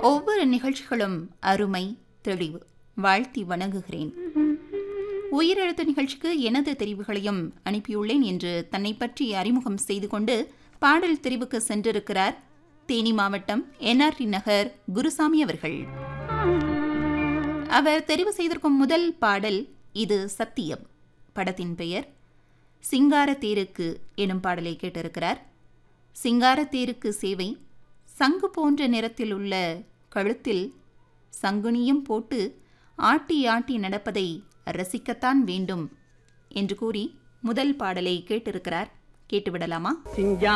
ஒவ்வொரு நிகழ்ச்சிகளும் அருமை தெளிவு வாழ்த்தி வணங்குகிறேன் உயிரெழுத்து நிகழ்ச்சிக்கு எனது தெரிவுகளையும் அனுப்பியுள்ளேன் என்று தன்னை பற்றி அறிமுகம் செய்து கொண்டு பாடல் தெரிவுக்கு சென்றிருக்கிறார் தேனி மாவட்டம் என்ஆர்டி நகர் குருசாமி அவர்கள் அவர் தெரிவு செய்திருக்கும் முதல் பாடல் இது சத்தியம் படத்தின் பெயர் சிங்கார தேருக்கு எனும் பாடலை கேட்டிருக்கிறார் சிங்கார தேருக்கு சேவை சங்கு போன்ற நிறத்தில் உள்ள கழுத்தில் சங்குனியும் போட்டு ஆட்டி ஆட்டி நடப்பதை ரசிக்கத்தான் வேண்டும் என்று கூறி முதல் பாடலை கேட்டிருக்கிறார் கேட்டுவிடலாமா சிங்கா